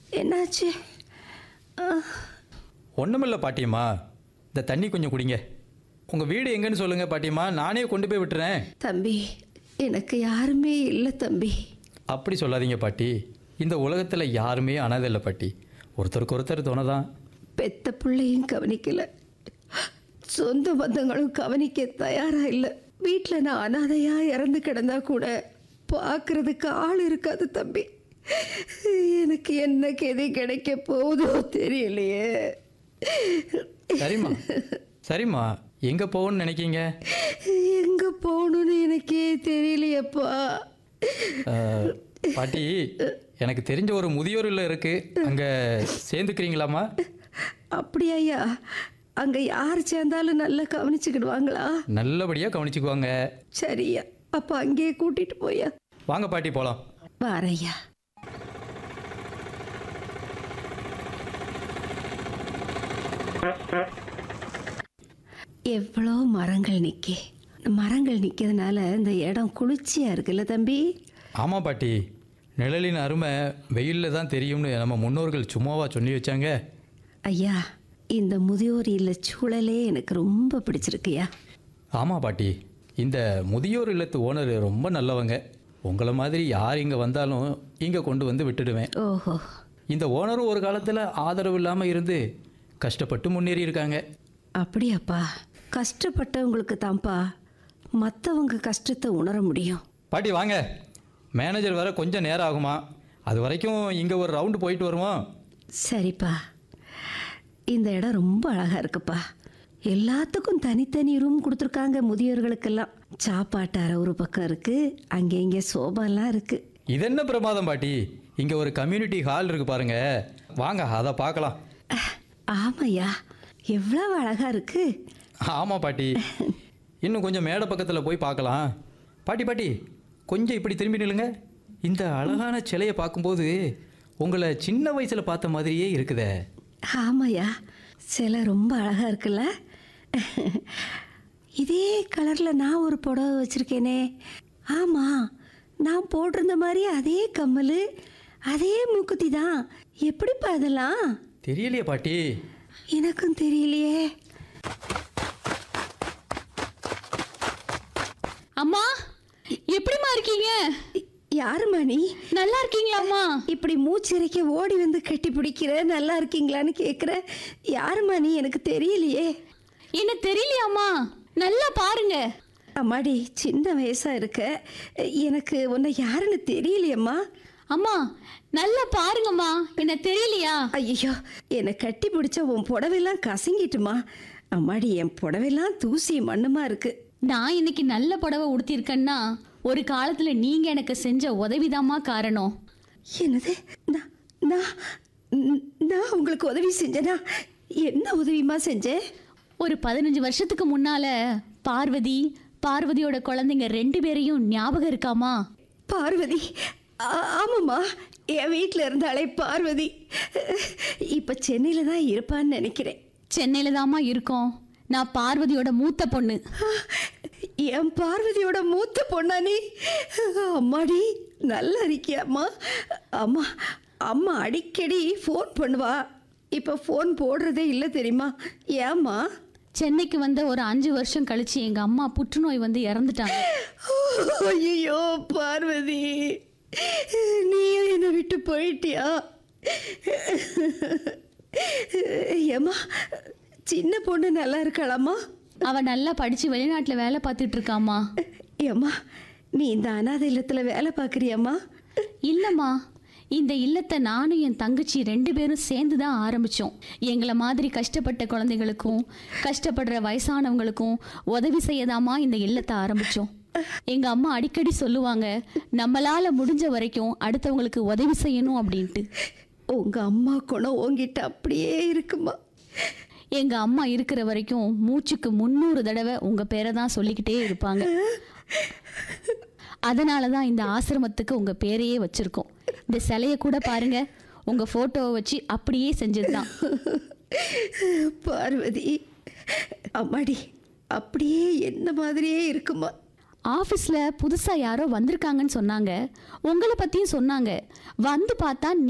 என்னாச்சு ஆ, ஒன்றுமில்ல பாட்டியம்மா இந்த தண்ணி கொஞ்சம் குடிங்க உங்கள் வீடு எங்கன்னு சொல்லுங்கள் பாட்டியம்மா நானே கொண்டு போய் விட்டுறேன் தம்பி எனக்கு யாருமே இல்லை தம்பி அப்படி சொல்லாதீங்க பாட்டி இந்த உலகத்தில் யாருமே அனாதை இல்லை பாட்டி ஒருத்தருக்கு ஒருத்தர் துணை தான் பெத்த பிள்ளையும் கவனிக்கல சொந்த பந்தங்களும் கவனிக்க தயாரா இல்லை வீட்டில் நான் அனாதையா இறந்து கிடந்தா கூட பார்க்கறதுக்கு ஆள் இருக்காது தம்பி எனக்கு என்ன கெதி கிடைக்க போதோ தெரியலையே சரிம்மா சரிம்மா எங்கே போகணும்னு நினைக்கீங்க எங்க போகணும்னு எனக்கே தெரியலையப்பா அஹ், பாட்டி எனக்கு தெரிஞ்ச ஒரு முதியோர் இல்லம் இருக்குது அங்கே சேர்ந்துக்கிறீங்களாம்மா அப்படியாய்யா அங்க யார் சேர்ந்தாலும் நல்லா கவனிச்சுக்கிடுவாங்களா நல்லபடியாக கவனிச்சுக்குவாங்க சரியா அப்ப அங்கேயே கூட்டிட்டு போயா வாங்க பாட்டி போகலாம் வாரையா எவ்வளோ மரங்கள் நிற்கி மரங்கள் நிற்கிறதுனால இந்த இடம் குளிர்ச்சியாக இருக்குல்ல தம்பி ஆமாம் பாட்டி நிழலின் அருமை வெயிலில் தான் தெரியும்னு நம்ம முன்னோர்கள் சும்மாவா சொல்லி வச்சாங்க ஐயா இந்த முதியோர் இல்ல சூழலே எனக்கு ரொம்ப பிடிச்சிருக்குயா ஆமாம் பாட்டி இந்த முதியோர் இல்லத்து ஓனர் ரொம்ப நல்லவங்க உங்களை மாதிரி யார் இங்கே வந்தாலும் இங்கே கொண்டு வந்து விட்டுடுவேன் ஓஹோ இந்த ஓனரும் ஒரு காலத்தில் ஆதரவு இல்லாமல் இருந்து கஷ்டப்பட்டு முன்னேறி இருக்காங்க அப்படியாப்பா கஷ்டப்பட்டவங்களுக்கு தான்ப்பா மற்றவங்க கஷ்டத்தை உணர முடியும் பாட்டி வாங்க மேனேஜர் வர கொஞ்சம் நேரம் ஆகுமா அது வரைக்கும் இங்கே ஒரு ரவுண்டு போயிட்டு வருவோம் சரிப்பா இந்த இடம் ரொம்ப அழகா இருக்குப்பா எல்லாத்துக்கும் தனித்தனி ரூம் கொடுத்துருக்காங்க முதியோர்களுக்கெல்லாம் சாப்பாட்டு அறை ஒரு பக்கம் இருக்கு அங்கே இங்கே சோபாலாம் இருக்கு இது என்ன பிரமாதம் பாட்டி இங்கே ஒரு கம்யூனிட்டி ஹால் இருக்கு பாருங்க வாங்க அதை பார்க்கலாம் அஹ், ஆமாய்யா எவ்வளவு அழகா இருக்கு ஆமாம் பாட்டி இன்னும் கொஞ்சம் மேடை பக்கத்தில் போய் பார்க்கலாம் பாட்டி பாட்டி கொஞ்சம் இப்படி திரும்பி நில்லுங்க இந்த அழகான சிலையை பார்க்கும்போது உங்களை சின்ன வயசில் பார்த்த மாதிரியே இருக்குதே ஆமாய்யா சிலை ரொம்ப அழகா இருக்குல்ல இதே கலர்ல நான் ஒரு புடவை வச்சிருக்கேனே ஆமா நான் போட்டிருந்த மாதிரி அதே கம்மல் அதே மூக்குத்தி தான் எப்படிப்பா அதெல்லாம் தெரியலையே பாட்டி எனக்கும் தெரியலையே அம்மா எப்படிம்மா இருக்கீங்க ய- யாரும்மா நீ நல்லா இருக்கீங்களாம்மா இப்படி மூச்சிறைக்க ஓடி வந்து கட்டி பிடிக்கிற நல்லா இருக்கீங்களான்னு கேட்குற யாரும்மா நீ எனக்கு தெரியலையே என்ன தெரியலையாம்மா நல்லா பாருங்க அம்மாடி சின்ன வயசா இருக்க எனக்கு உன்னை யாருன்னு தெரியலையம்மா அம்மா நல்லா பாருங்கம்மா என்ன தெரியலையா ஐயோ என்னை கட்டி பிடிச்ச உன் புடவைலாம் கசங்கிட்டுமா அம்மாடி என் புடவைலாம் தூசி மண்ணுமா இருக்கு நான் இன்னைக்கு நல்ல புடவை உடுத்திருக்கேன்னா ஒரு காலத்துல நீங்க எனக்கு செஞ்ச உதவிதாம்மா காரணம் என்னது நான் நான் ந- நான் உங்களுக்கு உதவி செஞ்சேனா என்ன உதவிமா செஞ்சேன் ஒரு பதினஞ்சு வருஷத்துக்கு முன்னால பார்வதி பார்வதியோட குழந்தைங்க ரெண்டு பேரையும் ஞாபகம் இருக்காமா பார்வதி ஆ- ஆமாம்மா என் வீட்டில் இருந்தாலே பார்வதி இப்போ சென்னையில் தான் இருப்பான்னு நினைக்கிறேன் சென்னையில தாம்மா இருக்கோம் நான் பார்வதியோட மூத்த பொண்ணு என் பார்வதியோட மூத்த பொண்ணா நீ அம்மாடி நல்லா இருக்கியாம்மா அம்மா அம்மா அடிக்கடி ஃபோன் பண்ணுவா இப்போ ஃபோன் போடுறதே இல்லை தெரியுமா ஏம்மா சென்னைக்கு வந்த ஒரு அஞ்சு வருஷம் கழிச்சு எங்க அம்மா புற்றுநோய் வந்து இறந்துட்டாங்க ஐயோ பார்வதி நீயும் என்னை விட்டு போயிட்டியா ஏம்மா சின்ன பொண்ணு நல்லா இருக்காளாம்மா அவ நல்லா படிச்சு வெளிநாட்டுல வேலை பார்த்துட்டு இருக்காமா ஏம்மா நீ இந்த அனாதை இல்லத்தில் வேலை பார்க்குறியாம்மா இல்லம்மா இந்த இல்லத்தை நானும் என் தங்கச்சி ரெண்டு பேரும் சேர்ந்து தான் ஆரம்பிச்சோம் எங்களை மாதிரி கஷ்டப்பட்ட குழந்தைகளுக்கும் கஷ்டப்படுற வயசானவங்களுக்கும் உதவி செய்யதாமா இந்த இல்லத்தை ஆரம்பிச்சோம் எங்க அம்மா அடிக்கடி சொல்லுவாங்க நம்மளால முடிஞ்ச வரைக்கும் அடுத்தவங்களுக்கு உதவி செய்யணும் அப்படின்ட்டு உங்க அம்மா குணம் உங்ககிட்ட அப்படியே இருக்குமா எங்க அம்மா இருக்கிற வரைக்கும் மூச்சுக்கு முந்நூறு தடவை உங்க பேரை தான் சொல்லிக்கிட்டே இருப்பாங்க அதனால தான் இந்த ஆசிரமத்துக்கு உங்க பேரையே வச்சிருக்கோம் இந்த சிலையை கூட பாருங்க உங்க போட்டோவை வச்சு அப்படியே செஞ்சதுதான் பார்வதி அம்மாடி அப்படியே என்ன மாதிரியே இருக்குமா ஆஃபீஸில் புதுசாக யாரோ வந்திருக்காங்கன்னு சொன்னாங்க உங்களை பற்றியும் சொன்னாங்க வந்து பார்த்தா